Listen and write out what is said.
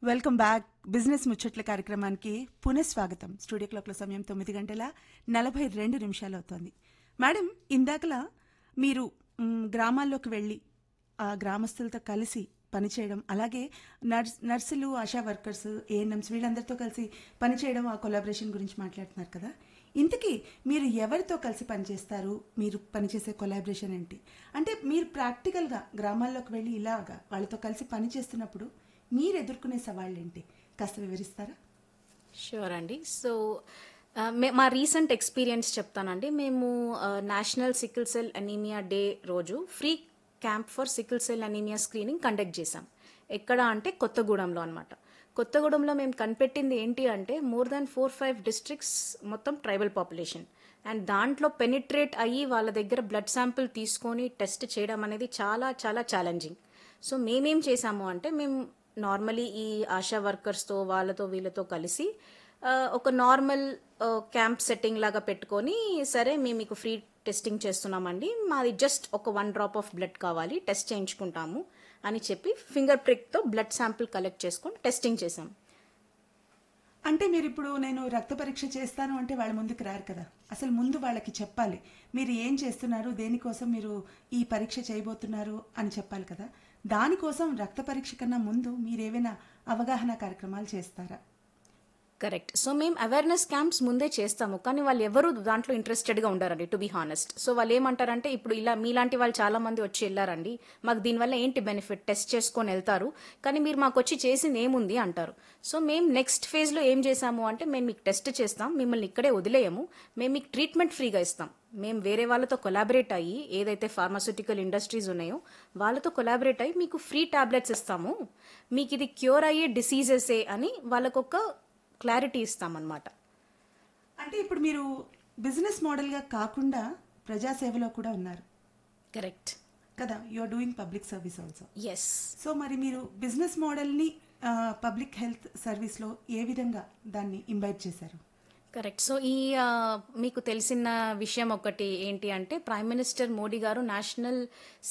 welcome back business ముచ్చట్ల కార్యక్రమానికి పునఃస్వాగతం studio క్లాక్ల సమయం తొమ్మిది గంటల నలభై రెండు నిమిషాలు అవుతోంది మేడం ఇందాకలా మీరు మ్, గ్రామాల్లోకి వెళ్ళి ఆ గ్రామస్తులతో కలిసి పనిచేయడం అలాగే నర్స్ నర్సులు ఆశా వర్కర్స్ ఏఎన్ఎంస్ వీళ్ళందరితో కలిసి పనిచేయడం ఆ కొలాబరేషన్ గురించి మాట్లాడుతున్నారు కదా ఇంతకీ మీరు ఎవరితో కలిసి పనిచేస్తారు మీరు పనిచేసే కొలాబరేషన్ ఏంటి అంటే మీరు ప్రాక్టికల్గా గ్రామాల్లోకి వెళ్ళి ఇలాగా వాళ్ళతో కలిసి పనిచేస్తున్నప్పుడు మీరు ఎదుర్కొనే సవాళ్ళు ఏంటి కాస్త వివరిస్తారా షూర్ అండి సో ఆ, మే- మా రీసెంట్ ఎక్స్పీరియన్స్ చెప్తానండి మేము national sickle cell anaemia day రోజు free camp for sickle cell anaemia screening conduct చేశాం ఎక్కడ అంటే కొత్తగూడెంలో అనమాట కొత్తగూడెంలో మేము కనిపెట్టింది ఏంటి అంటే more than four five districts మొత్తం ట్రైబల్ పాపులేషన్ అండ్ దాంట్లో పెనిట్రేట్ అయ్యి వాళ్ళ దగ్గర బ్లడ్ శాంపిల్ తీసుకొని టెస్ట్ చేయడం అనేది చాలా చాలా ఛాలెంజింగ్ సో మేమేం చేసాము అంటే మేము నార్మలీ ఈ ఆశా వర్కర్స్తో వాళ్ళతో వీళ్ళతో కలిసి ఆ, ఒక నార్మల్ క్యాంప్ సెట్టింగ్ లాగా పెట్టుకొని సరే మేము మీకు ఫ్రీ టెస్టింగ్ చేస్తున్నామండి మాది జస్ట్ ఒక వన్ డ్రాప్ ఆఫ్ బ్లడ్ కావాలి టెస్ట్ చేయించుకుంటాము అని చెప్పి ఫింగర్ ప్రిక్తో బ్లడ్ శాంపిల్ కలెక్ట్ చేసుకొని టెస్టింగ్ చేసాం అంటే మీరు ఇప్పుడు నేను రక్త పరీక్ష చేస్తాను అంటే వాళ్ళ ముందుకు రారు కదా అసలు ముందు వాళ్ళకి చెప్పాలి మీరు ఏం చేస్తున్నారు దేనికోసం మీరు ఈ పరీక్ష చేయబోతున్నారు అని చెప్పాలి కదా దానికోసం రక్త పరీక్ష కన్నా ముందు మీరు ఏవైనా అవగాహన కార్యక్రమాలు చేస్తారా కరెక్ట్ సో మేము అవేర్నెస్ క్యాంప్స్ ముందే చేస్తాము కానీ వాళ్ళు ఎవరు దాంట్లో ఇంట్రెస్టెడ్గా ఉండరండి టు బి హానెస్ట్ సో వాళ్ళు ఏమంటారంటే ఇప్పుడు ఇలా మీలాంటి వాళ్ళు చాలా మంది వచ్చి వెళ్ళారండి మాకు దీనివల్ల ఏంటి బెనిఫిట్ టెస్ట్ చేసుకొని వెళ్తారు కానీ మీరు మాకు వచ్చి చేసింది ఏముంది అంటారు సో మేము నెక్స్ట్ ఫేజ్లో ఏం చేసాము అంటే మేము మీకు టెస్ట్ చేస్తాం మిమ్మల్ని ఇక్కడే వదిలేయము మేము మీకు ట్రీట్మెంట్ ఫ్రీగా ఇస్తాం మేము వేరే వాళ్ళతో కొలాబరేట్ అయ్యి ఏదైతే ఫార్మాస్యూటికల్ ఇండస్ట్రీస్ ఉన్నాయో వాళ్ళతో కొలాబరేట్ అయ్యి మీకు ఫ్రీ టాబ్లెట్స్ ఇస్తాము మీకు ఇది క్యూర్ అయ్యే డిసీజెసే అని వాళ్ళకొక క్లారిటీ ఇస్తామన్నమాట అంటే ఇప్పుడు మీరు బిజినెస్ మోడల్గా కాకుండా ప్రజాసేవలో కూడా ఉన్నారు కరెక్ట్ కదా you are doing public service also yes so మరి మీరు బిజినెస్ మోడల్ని పబ్లిక్ హెల్త్ సర్వీస్లో ఏ విధంగా దాన్ని ఇంబైట్ చేశారు కరెక్ట్ సో ఈ ఆ, మీకు తెలిసిన విషయం ఒకటి ఏంటి అంటే ప్రైమ్ మినిస్టర్ మోడీ గారు నేషనల్